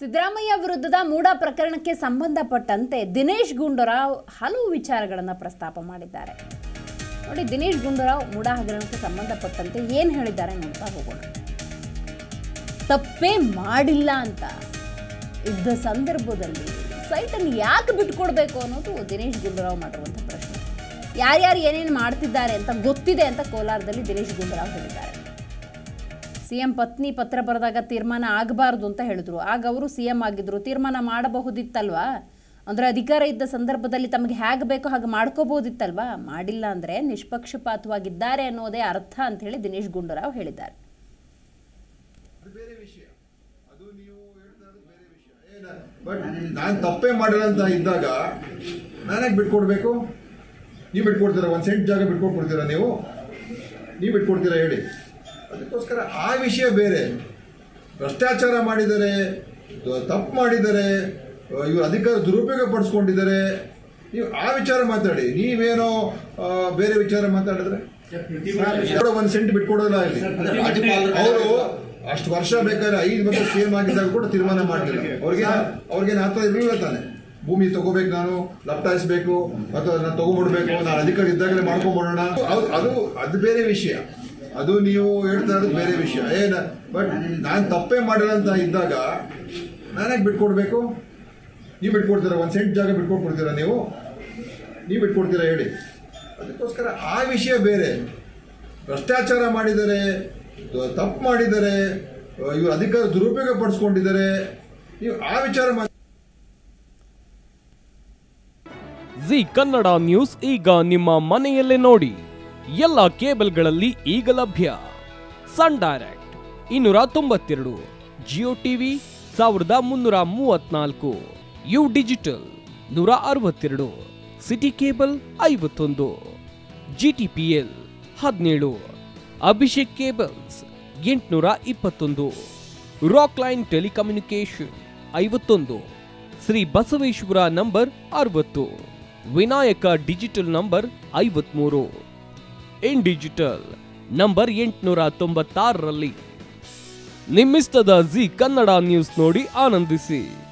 ಸಿದ್ದರಾಮಯ್ಯ ವಿರುದ್ಧದ ಮೂಡ ಪ್ರಕರಣಕ್ಕೆ ಸಂಬಂಧಪಟ್ಟಂತೆ ದಿನೇಶ್ ಗುಂಡೂರಾವ್ ಹಲವು ವಿಚಾರಗಳನ್ನು ಪ್ರಸ್ತಾಪ ಮಾಡಿದ್ದಾರೆ ನೋಡಿ ದಿನೇಶ್ ಗುಂಡೂರಾವ್ ಮೂಡ ಹಗರಣಕ್ಕೆ ಸಂಬಂಧಪಟ್ಟಂತೆ ಏನು ಹೇಳಿದ್ದಾರೆ ನೋಡ್ತಾ ಹೋಗೋಣ ತಪ್ಪೇ ಮಾಡಿಲ್ಲ ಅಂತ ಇದ್ದ ಸಂದರ್ಭದಲ್ಲಿ ಸೈಟನ್ನು ಯಾಕೆ ಬಿಟ್ಕೊಡ್ಬೇಕು ಅನ್ನೋದು ದಿನೇಶ್ ಗುಂಡೂರಾವ್ ಮಾಡಿರುವಂಥ ಪ್ರಶ್ನೆ ಯಾರ್ಯಾರು ಏನೇನು ಮಾಡ್ತಿದ್ದಾರೆ ಅಂತ ಗೊತ್ತಿದೆ ಅಂತ ಕೋಲಾರದಲ್ಲಿ ದಿನೇಶ್ ಗುಂಡೂರಾವ್ ಹೇಳಿದ್ದಾರೆ ಸಿಎಂ ಪತ್ನಿ ಪತ್ರ ಬರೆದಾಗ ತೀರ್ಮಾನ ಆಗಬಾರ್ದು ಅಂತ ಹೇಳಿದ್ರು ಆಗ ಅವರು ಸಿಎಂ ಆಗಿದ್ರು ತೀರ್ಮಾನ ಮಾಡಬಹುದಿತ್ತಲ್ವಾ ಅಂದರೆ ಅಧಿಕಾರ ಇದ್ದ ಸಂದರ್ಭದಲ್ಲಿ ತಮಗೆ ಹೇಗೆ ಬೇಕೋ ಹಾಗೆ ಮಾಡ್ಕೋಬಹುದಿತ್ತಲ್ವಾ ಮಾಡಿಲ್ಲ ಅಂದರೆ ನಿಷ್ಪಕ್ಷಪಾತವಾಗಿದ್ದಾರೆ ಅನ್ನೋದೇ ಅರ್ಥ ಅಂತ ಹೇಳಿ ದಿನೇಶ್ ಗುಂಡೂರಾವ್ ಹೇಳಿದ್ದಾರೆ ಅದು ಬೇರೆ ವಿಷಯ ಅದು ನೀವು ಹೇಳ್ತಾ ಇರೋದು ಬೇರೆ ವಿಷಯ ಏನ ಬಟ್ ನಾನು ತಪ್ಪೇ ಮಾಡಿಲ್ಲ ಅಂತ ಇದ್ದಾಗ ನಾನ್ಯಾಕೆ ಬಿಟ್ಕೊಡ್ಬೇಕು ನೀವು ಬಿಟ್ಕೊಡ್ತೀರಾ ಒಂದು ಸೆಂಟ್ ಜಾಗ ಬಿಟ್ಕೊಟ್ಬಿಡ್ತೀರಾ ನೀವು ನೀವು ಬಿಟ್ಕೊಡ್ತೀರಾ ಹೇಳಿ ಅದಕ್ಕೋಸ್ಕರ ಆ ವಿಷಯ ಬೇರೆ ಭ್ರಷ್ಟಾಚಾರ ಮಾಡಿದ್ದಾರೆ ತಪ್ಪು ಮಾಡಿದ್ದಾರೆ ಇವರು ಅಧಿಕಾರ ದುರುಪಯೋಗ ಪಡಿಸ್ಕೊಂಡಿದ್ದಾರೆ ನೀವು ಆ ವಿಚಾರ ಮಾತಾಡಿ ನೀವೇನೋ ಆ, ಬೇರೆ ವಿಚಾರ ಮಾತಾಡಿದ್ರೆ ಒಂದು ಸೆಂಟ್ ಬಿಟ್ಕೊಡೋಲ್ಲ ಇಲ್ಲಿ ಅವರು ಅಷ್ಟು ವರ್ಷ ಬೇಕಾದ್ರೆ ಐದು ವರ್ಷ ಸೇಮ್ ಆಗಿದ್ದಾಗ ಕೂಡ ತೀರ್ಮಾನ ಮಾಡಲಿಲ್ಲ ಅವ್ರಿಗೆ ಅವ್ರಿಗೇನು ಅರ್ಥ ಇರಲಿಲ್ಲ ತಾನೆ ಭೂಮಿ ತಗೋಬೇಕು ನಾನು ಲಪ್ಟಾಯಿಸ್ಬೇಕು ಅಥವಾ ನಾನು ತಗೊಂಡ್ಬಿಡ್ಬೇಕು ನಾನು ಅಧಿಕಾರ ಇದ್ದಾಗಲೇ ಮಾಡ್ಕೊಂಡ್ಬಿಡೋಣ ಅದು ಅದು ಅದು ಬೇರೆ ವಿಷಯ ಅದು ನೀವು ಹೇಳ್ತಾ ಇರೋದು ಬೇರೆ ವಿಷಯ ಏನ ಬಟ್ ನಾನು ತಪ್ಪೇ ಮಾಡಿಲ್ಲ ಅಂತ ಇದ್ದಾಗ ನಾನ್ಯಾಕೆ ಬಿಟ್ಕೊಡ್ಬೇಕು ನೀವು ಬಿಟ್ಕೊಡ್ತೀರಾ ಒಂದು ಸೆಂಟ್ ಜಾಗ ಬಿಟ್ಕೊಟ್ಬಿಡ್ತೀರಾ ನೀವು ನೀವು ಬಿಟ್ಕೊಡ್ತೀರಾ ಹೇಳಿ ಅದಕ್ಕೋಸ್ಕರ ಆ ವಿಷಯ ಬೇರೆ ಭ್ರಷ್ಟಾಚಾರ ಮಾಡಿದ್ದಾರೆ ತಪ್ಪು ಮಾಡಿದ್ದಾರೆ ಇವರು ಅಧಿಕಾರ ದುರುಪಯೋಗ ಪಡಿಸ್ಕೊಂಡಿದ್ದಾರೆ ನೀವು ಆ ವಿಚಾರ ಮಾತಾಡಿ ಜಿ ಕನ್ನಡ ನ್ಯೂಸ್ ಈಗ ನಿಮ್ಮ ಮನೆಯಲ್ಲೇ ನೋಡಿ ಎಲ್ಲ ಕೇಬಲ್ಗಳಲ್ಲಿ ಈಗ ಲಭ್ಯ ಸನ್ ಡೈರೆಕ್ಟ್ ಇನ್ನೂರ ತೊಂಬತ್ತೆರಡು ಜಿಯೋ ಟಿವಿ ಸಾವಿರದ ಮುನ್ನೂರ ಮೂವತ್ನಾಲ್ಕು ಯು ಡಿಜಿಟಲ್ ನೂರ ಅರವತ್ತೆರಡು ಸಿಟಿ ಕೇಬಲ್ ಐವತ್ತೊಂದು ಜಿ ಟಿ ಪಿ ಎಲ್ ಹದಿನೇಳು ಅಭಿಷೇಕ್ ಕೇಬಲ್ಸ್ ಎಂಟುನೂರ ಇಪ್ಪತ್ತೊಂದು ರಾಕ್ ಲೈನ್ ಟೆಲಿಕಮ್ಯುನಿಕೇಶನ್ ಐವತ್ತೊಂದು ಶ್ರೀ ಬಸವೇಶ್ವರ ನಂಬರ್ ಅರವತ್ತು ವಿನಾಯಕ ಡಿಜಿಟಲ್ ನಂಬರ್ ಐವತ್ಮೂರು ಇನ್ ಡಿಜಿಟಲ್ ನಂಬರ್ ಎಂಟುನೂರ ತೊಂಬತ್ತಾರರಲ್ಲಿ ನಿಮ್ಮಿಸ್ತದ ಜಿ ಕನ್ನಡ ನ್ಯೂಸ್ ನೋಡಿ ಆನಂದಿಸಿ